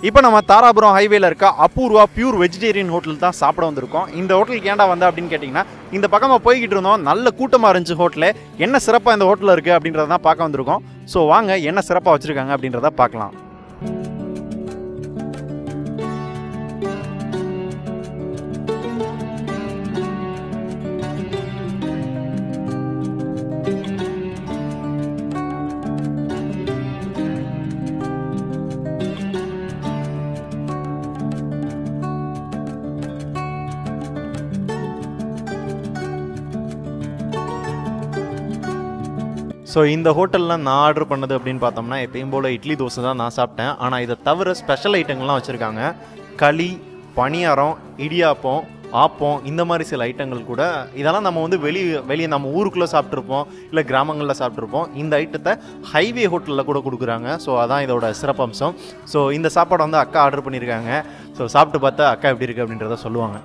இப்போ நம்ம தாராபுரம் ஹைவேல இருக்க அபூர்வா பியூர் வெஜிடேரியன் ஹோட்டல் தான் சாப்பிட வந்திருக்கோம் இந்த ஹோட்டலுக்கு ஏன்டா வந்த அப்படின்னு கேட்டிங்கன்னா இந்த பக்கமாக போய்கிட்டு இருந்தோம் நல்ல கூட்டமாக இருந்துச்சு ஹோட்டலு என்ன சிறப்பாக இந்த ஹோட்டலில் இருக்குது அப்படின்றத தான் பார்க்க வந்திருக்கோம் ஸோ வாங்க என்ன சிறப்பாக வச்சுருக்காங்க அப்படின்றத பார்க்கலாம் ஸோ இந்த ஹோட்டலில் நான் ஆர்டர் பண்ணது அப்படின்னு பார்த்தோம்னா எப்பயும் போல் இட்லி தோசை தான் நான் சாப்பிட்டேன் ஆனால் இதை தவிர ஸ்பெஷல் ஐட்டங்கள்லாம் வச்சுருக்காங்க களி பணியாரம் இடியாப்பம் ஆப்பம் இந்த மாதிரி சில ஐட்டங்கள் கூட இதெல்லாம் நம்ம வந்து வெளி வெளியே நம்ம ஊருக்குள்ளே சாப்பிட்ருப்போம் இல்லை கிராமங்களில் சாப்பிட்ருப்போம் இந்த ஐட்டத்தை ஹைவே ஹோட்டலில் கூட கொடுக்குறாங்க ஸோ அதான் இதோட சிறப்பம்சம் ஸோ இந்த சாப்பாடை வந்து அக்கா ஆர்டர் பண்ணியிருக்காங்க ஸோ சாப்பிட்டு பார்த்தா அக்கா எப்படி இருக்குது அப்படின்றத சொல்லுவாங்க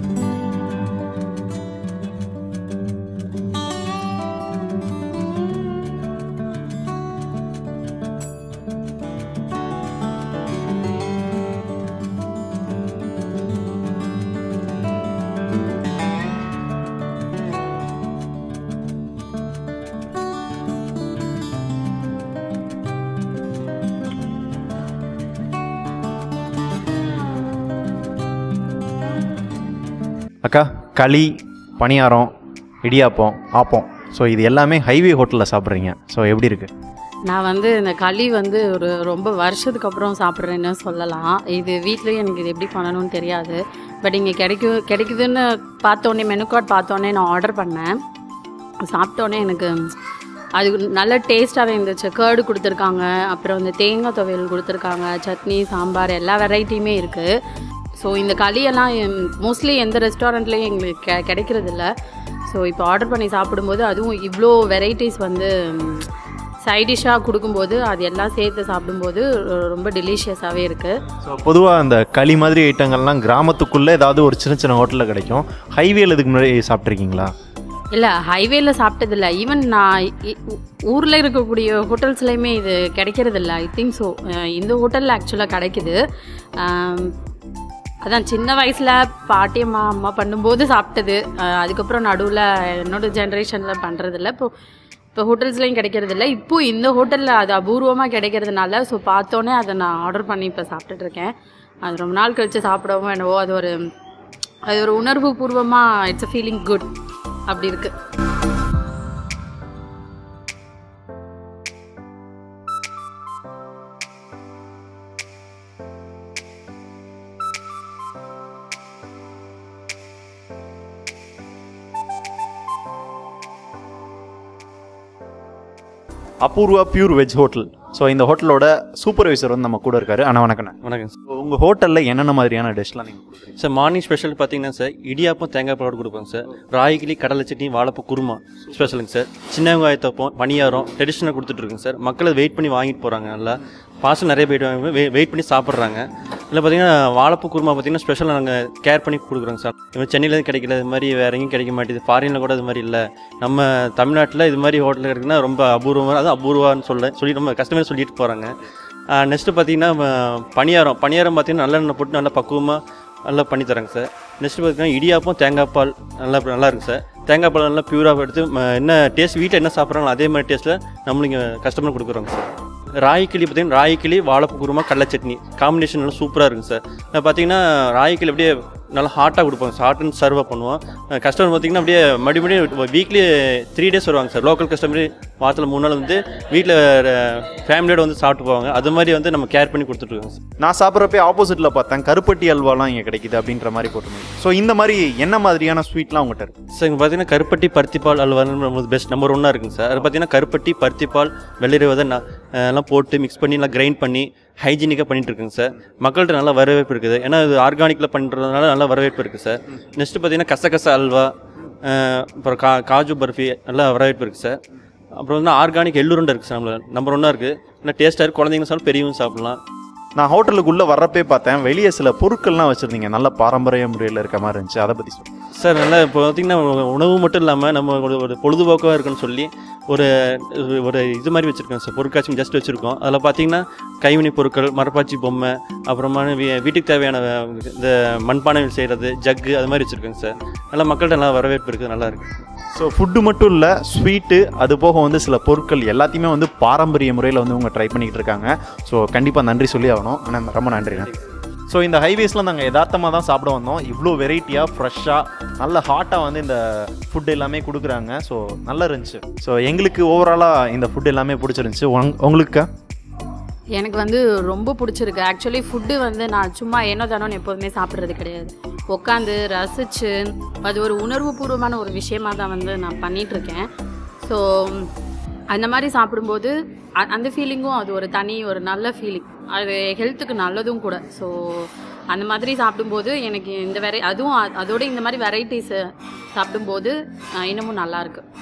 அக்கா களி பணியாரம் இடியாப்பம் ஆப்பம் ஸோ இது எல்லாமே ஹைவே ஹோட்டலில் சாப்பிட்றீங்க ஸோ எப்படி இருக்குது நான் வந்து இந்த களி வந்து ஒரு ரொம்ப வருஷத்துக்கு அப்புறம் சாப்பிட்றேன்னு சொல்லலாம் இது வீட்லேயும் எனக்கு இது எப்படி பண்ணணும்னு தெரியாது பட் இங்கே கிடைக்கும் கிடைக்குதுன்னு பார்த்தோன்னே மெனு கார்டு பார்த்தோன்னே நான் ஆர்டர் பண்ணேன் சாப்பிட்டோன்னே எனக்கு அது நல்ல டேஸ்ட்டாகவே இருந்துச்சு கேர்டு கொடுத்துருக்காங்க அப்புறம் வந்து தேங்காய் துவையல் கொடுத்துருக்காங்க சட்னி சாம்பார் எல்லா வெரைட்டியுமே இருக்குது ஸோ இந்த களியெல்லாம் மோஸ்ட்லி எந்த ரெஸ்டாரண்ட்லேயும் எங்களுக்கு கெ கிடைக்கிறதில்ல ஸோ இப்போ ஆர்டர் பண்ணி சாப்பிடும்போது அதுவும் இவ்வளோ வெரைட்டிஸ் வந்து சைட் டிஷ்ஷாக கொடுக்கும்போது அது எல்லாம் சேர்த்து சாப்பிடும்போது ரொ- ரொம்ப டெலிஷியஸாகவே இருக்குது ஸோ பொதுவாக அந்த களி மாதிரி ஐட்டங்கள்லாம் கிராமத்துக்குள்ளே ஏதாவது ஒரு சின்ன சின்ன ஹோட்டலில் கிடைக்கும் ஹைவேல இதுக்கு முன்னாடி சாப்பிட்ருக்கீங்களா இல்லை ஹைவேல சாப்பிட்டதில்ல ஈவன் நான் ஊரில் இருக்கக்கூடிய ஹோட்டல்ஸ்லையுமே இது கிடைக்கிறதில்ல ஐ திங்க் ஸோ இந்த ஹோட்டலில் ஆக்சுவலாக கிடைக்குது ஆம், அதான் சின்ன வயசில் பாட்டி அம்மா அம்மா பண்ணும்போது சாப்பிட்டது அஹ், அதுக்கப்புறம் நடுவில் என்னோட ஜென்ரேஷனில் பண்ணுறதில்ல இப்போ இப்போ ஹோட்டல்ஸ்லையும் கிடைக்கிறதில்ல இப்போ இந்த ஹோட்டலில் அது அபூர்வமாக கிடைக்கிறதுனால ஸோ பார்த்தோன்னே அதை நான் ஆர்டர் பண்ணி இப்போ சாப்பிட்டுட்டு இருக்கேன் அது ரொம்ப நாள் கழித்து சாப்பிடவும் என்னவோ அது ஒரு அது ஒரு உணர்வு பூர்வமாக இட்ஸ் அ ஃபீலிங் குட் அப்படி இருக்குது Apoorva pure veg hotel so இந்த ஹோட்டலோட சூப்பர்வைசர் வந்து நம்ம கூட இருக்காரு அண்ணா வணக்கண்ணே வணக்கம் சார். ஸோ உங்கள் ஹோட்டலில் என்னென்ன மாதிரியான டிஷ்லாம் நீங்கள் கொடுக்குறீங்க சார் மார்னிங் ஸ்பெஷல் பார்த்தீங்கன்னா சார் இடியாப்பம் தேங்காய் பாலோடு கொடுப்போங்க சார் ராய்கிளி கடலை சட்னி வாழைப்பூ குருமா ஸ்பெஷலுங்க சார் சின்ன வெங்காயத்தப்பம் பணியாரம் ட்ரெடிஷ்னலாக கொடுத்துட்ருக்குங்க சார் மக்கள் வெயிட் பண்ணி வாங்கிட்டு போகிறாங்க நல்லா பார்சல் நிறைய போயிட்டு வெயிட் பண்ணி சாப்பிட்றாங்க இல்லை பார்த்தீங்கன்னா வாழைப்பூ குருமா பார்த்தீங்கன்னா ஸ்பெஷலாக நாங்கள் கேர் பண்ணி கொடுக்குறோங்க சார் இது மாதிரி சென்னையில் கிடைக்கல இது மாதிரி வேற எங்கேயும் கிடைக்க மாட்டேது ஃபாரினில் கூட இது மாதிரி இல்லை நம்ம தமிழ்நாட்டில் இது மாதிரி ஹோட்டல் கிடைக்குன்னா ரொம்ப அபூர்வமாக அது அபூர்வான்னு சொல்ல சொல்லி நம்ம கஸ்டமர் சொல்லிட்டு போகிறாங்க நெக்ஸ்ட்டு பார்த்தீங்கன்னா ம- பணியாரம் பணியாரம் பார்த்தீங்கன்னா நல்லெண்ணெய் போட்டு நல்லா பக்குவமாக நல்லா பண்ணி தராங்க சார் நெக்ஸ்ட்டு பார்த்தீங்கன்னா இடியாப்பம் தேங்காய் பால் நல்லா நல்லா இருக்கு சார் தேங்காய் பால் நல்லா பியூராக எடுத்து ம, என்ன டேஸ்ட் வீட்டில் என்ன சாப்பிட்றாங்களோ அதே மாதிரி டேஸ்ட்டில் நம்மளுக்கு கஸ்டமர் கொடுக்குறோங்க சார் ராய்க்கிளி பார்த்தீங்கன்னா ராய்க்கிளி வாழைப்பூ குருமா கடலை சட்னி காம்பினேஷன் நல்லா சூப்பராக இருக்குங்க சார் நான் பார்த்தீங்கன்னா ராய்க்கிளி அப்படியே நல்லா ஹாட்டாக கொடுப்போம் சார் ஹாட் அண்ட் சர்வ் பண்ணுவோம் கஸ்டமர் பார்த்தீங்கன்னா அப்படியே மறுபடியும் வீக்லி த்ரீ டேஸ் வருவாங்க சார் லோக்கல் கஸ்டமர் வாரத்தில் மூணு நாள் வந்து வீட்டில் ஃபேமிலியோட வந்து சாப்பிட்டு போவாங்க அது மாதிரி வந்து நம்ம கேர் பண்ணி கொடுத்துட்ருக்கோங்க சார் நான் சாப்பிட்றப்பே ஆப்போசிட்டில் பார்த்தேன் கருப்பட்டி அல்வாலாம் இங்கே கிடைக்குது அப்படின்ற மாதிரி போட்டுருந்தீங்க ஸோ இந்த மாதிரி என்ன மாதிரியான ஸ்வீட்லாம் உங்கள்கிட்ட இருக்கு சார் இங்கே பார்த்தீங்கன்னா கருப்பட்டி பருத்திப்பால் அல்வா நம்ம பெஸ்ட் நம்பர் ஒன்னாக இருக்குங்க சார் அது பார்த்தீங்கன்னா கருப்பட்டி பருத்திப்பால் வெள்ளரி விதை ந- அஹ் எல்லாம் போட்டு மிக்ஸ் பண்ணி நல்லா கிரைண்ட் பண்ணி ஹைஜீனிக்காக பண்ணிட்டு இருக்குங்க சார் மக்கள்கிட்ட நல்ல வரவேற்பு இருக்குது ஏன்னா இது ஆர்கானிக்கில் பண்ணுறதுனால நல்ல வரவேற்பு இருக்குது சார் நெக்ஸ்ட்டு பார்த்தீங்கன்னா கசகச அல்வா அஹ் அப்புறம் கா காஜு பர்ஃபி நல்லா வரவேற்பு இருக்குது சார் அப்புறம் வந்து ஆர்கானிக் எள்ளுருண்டை இருக்குது சார் நம்மள நம்பர் ஒன்னாக இருக்குது நல்லா டேஸ்ட்டாக இருக்குது குழந்தைங்க சாப்பிடும் பெரியவங்க சாப்பிடலாம் நான் ஹோட்டலுக்குள்ளே வர்றப்பே பார்த்தேன் வெளியே சில பொருட்கள்லாம் வச்சுருந்தீங்க நல்ல பாரம்பரிய முறையில் இருக்க மாதிரி இருந்துச்சு அதை பற்றி சொல்லுங்கள் சார் நல்லா இப்போ பார்த்தீங்கன்னா உணவு மட்டும் இல்லாமல் நம்ம ஒரு ஒரு பொழுதுபோக்காக இருக்குன்னு சொல்லி ஒரு ஒரு- ஒரு இது மாதிரி வச்சுருக்கோம் சார் பொருட்காட்சி ஜஸ்ட் வச்சுருக்கோம் அதில் பார்த்தீங்கன்னா கைவினை பொருட்கள் மரப்பாச்சி பொம்மை அப்புறமா வீ- வீட்டுக்கு தேவையான அஹ், இந்த மண்பானைகள் செய்கிறது ஜக்கு அது மாதிரி வச்சுருக்கோங்க சார் நல்லா மக்கள்கிட்ட நல்லா வரவேற்பு இருக்குது நல்லா இருக்குது ஸோ ஃபுட்டு மட்டும் இல்லை ஸ்வீட்டு அது போக வந்து சில பொருட்கள் எல்லாத்தையுமே வந்து பாரம்பரிய முறையில் வந்து இவங்க ட்ரை பண்ணிக்கிட்டு இருக்காங்க ஸோ கண்டிப்பாக நன்றி சொல்லி ஆகணும் ஆனால் ரொம்ப நன்றிண்ணே ஸோ இந்த ஹைவேஸில் நாங்கள் யதார்த்தமாக தான் சாப்பிட வந்தோம் இவ்வளோ வெரைட்டியாக ஃப்ரெஷ்ஷாக நல்ல ஹாட்டாக வந்து இந்த ஃபுட் எல்லாமே கொடுக்குறாங்க ஸோ நல்லா இருந்துச்சு ஸோ எங்களுக்கு ஓவராலாக இந்த ஃபுட் எல்லாமே பிடிச்சிருந்துச்சு உங் உங்களுக்கு எனக்கு வந்து ரொம்ப பிடிச்சிருக்கு ஆக்சுவலி ஃபுட்டு வந்து நான் சும்மா ஏனோ தானோன்னு எப்போதுமே சாப்பிட்றது கிடையாது உட்காந்து ரசித்து அது ஒரு உணர்வுபூர்வமான ஒரு விஷயமா தான் வந்து நான் பண்ணிட்டு இருக்கேன் ஸோ அந்த மாதிரி சாப்பிடும்போது அ- அந்த ஃபீலிங்கும் அது ஒரு தனி ஒரு நல்ல ஃபீலிங் அது ஹெல்த்துக்கு நல்லதும் கூட ஸோ அந்த மாதிரி சாப்பிடும்போது எனக்கு இந்த வெரை அதுவும் அ- அதோட இந்த மாதிரி வெரைட்டிஸை சாப்பிடும்போது அஹ், இன்னமும் நல்லா இருக்கு